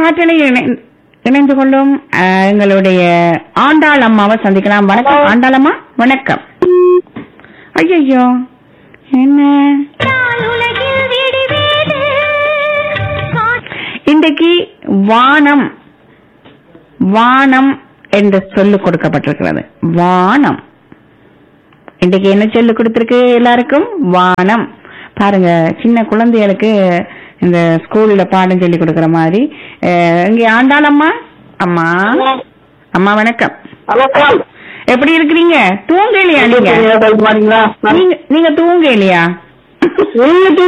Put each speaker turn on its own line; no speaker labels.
காற்றலை இணை- இணைந்து கொள்ளும் அஹ், எங்களுடைய ஆண்டாள் அம்மாவை சந்திக்கலாம் வணக்கம் ஆண்டாள் அம்மா வணக்கம் ஐயோ என்ன இன்றைக்கு வானம் வானம் என்று சொல்லு கொடுக்கப்பட்டிருக்கிறது வானம் இன்றைக்கு என்ன சொல்லு கொடுத்திருக்கு எல்லாருக்கும் வானம் பாருங்க சின்ன குழந்தைகளுக்கு இந்த ஸ்கூல்ல பாடம் சொல்லி கொடுக்கிற மாதிரி அஹ், இங்க ஆண்டாளம்மா அம்மா அம்மா வணக்கம்
வணக்கம்
எப்படி இருக்கிறீங்க தூங்க இல்லையா நீங்க
மாட்டீங்களா
நீங்க- நீங்க தூங்க இல்லையா
நீங்க